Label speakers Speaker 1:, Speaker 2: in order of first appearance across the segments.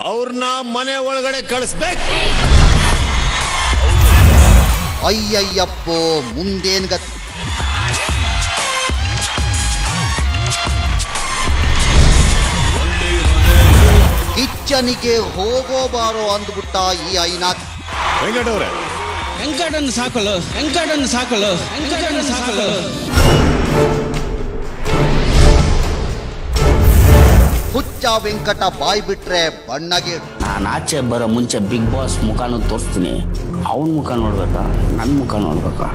Speaker 1: ಅವ್ರನ್ನ ಮನೆ ಒಳಗಡೆ ಕಳಿಸ್ಬೇಕು
Speaker 2: ಅಯ್ಯಯ್ಯಪ್ಪೋ ಮುಂದೇನ್ ಗತಿ ಕಿಚ್ಚನಿಗೆ ಹೋಗೋ ಬಾರೋ ಅಂದ್ಬಿಟ್ಟ ಈ ಐನಾಥ್
Speaker 1: ವೆಂಕಟ್ ಅವ್ರೆ
Speaker 3: ವೆಂಕಟನ್ನು ಸಾಕಲು ವೆಂಕಟನ್ನು ಸಾಕಲು ವೆಂಕಟನ್ನು ಸಾಕಲು
Speaker 2: ಹುಚ್ಚ ವೆಂಕಟ ಬಾಯ್ ಬಿಟ್ರೆ ಬಣ್ಣಗೇಡು
Speaker 4: ನಾನು ಆಚೆ ಬರೋ ಮುಂಚೆ ಬಿಗ್ ಬಾಸ್ ಮುಖನೂ ತೋರಿಸ್ತೀನಿ ಅವನ ಮುಖ ನೋಡ್ಬೇಕಾ ನನ್ನ ಮುಖ ನೋಡ್ಬೇಕಾ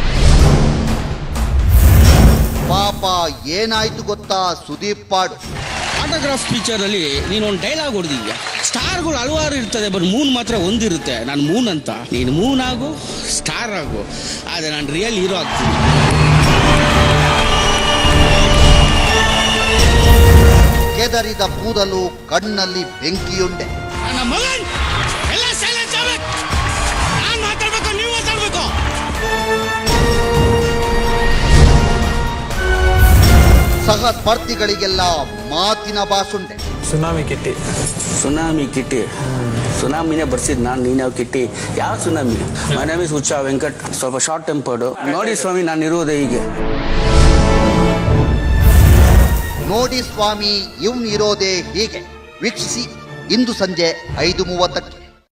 Speaker 2: ಪಾಪ ಏನಾಯ್ತು ಗೊತ್ತಾ ಸುದೀಪ್ ಪಾಡು
Speaker 3: ಆಟೋಗ್ರಾಫ್ ಪಿಕ್ಚರಲ್ಲಿ ನೀನು ಒಂದು ಡೈಲಾಗ್ ಹೊಡೆದಿದ್ಯಾ ಸ್ಟಾರ್ಗಳು ಹಲವಾರು ಇರ್ತದೆ ಬಟ್ ಮೂನ್ ಮಾತ್ರ ಒಂದಿರುತ್ತೆ ನಾನು ಮೂನ್ ಅಂತ ನೀನು ಮೂನ್ ಆಗು ಸ್ಟಾರ್ ಆಗು ಆದರೆ ನಾನು ರಿಯಲ್ ಹೀರೋ ಆಗ್ತೀನಿ
Speaker 2: ಕೆದರಿದ ಕೂದಲು ಕಣ್ಣಲ್ಲಿ ಬೆಂಕಿಯುಂಡೆ
Speaker 3: ನನ್ನ ಮಗನ್ ಎಲ್ಲ ಸೈಲೆನ್ಸ್ ಆಗ್ಬೇಕು ನಾನು ಮಾತಾಡ್ಬೇಕು ನೀವು ಮಾತಾಡ್ಬೇಕು
Speaker 2: ಸಹ ಸ್ಪರ್ಧಿಗಳಿಗೆಲ್ಲ ಮಾತಿನ ಬಾಸುಂಡೆ
Speaker 5: ಸುನಾಮಿ ಕಿಟ್ಟಿ
Speaker 4: ಸುನಾಮಿ ಕಿಟ್ಟಿ ಸುನಾಮಿನೇ ಬರ್ಸಿದ್ ನಾನು ನೀನ್ಯಾವ ಕಿಟ್ಟಿ ಯಾವ ಸುನಾಮಿ ಮೈ ನೇಮ್ ಇಸ್ ಹುಚ್ಚ ವೆಂಕಟ್ ಸ್ವಲ್ಪ ಶಾರ್ಟ್ ಟೆಂಪರ್ಡು ನೋಡಿ ಸ್ವಾಮಿ ನಾನು ಇರುವುದೇ ಹೀಗೆ
Speaker 2: ನೋಡಿ ಸ್ವಾಮಿ ಇವ್ನಿರೋದೇ ಹೀಗೆ ವೀಕ್ಷಿಸಿ ಇಂದು ಸಂಜೆ ಐದು ಮೂವತ್ತಕ್ಕೆ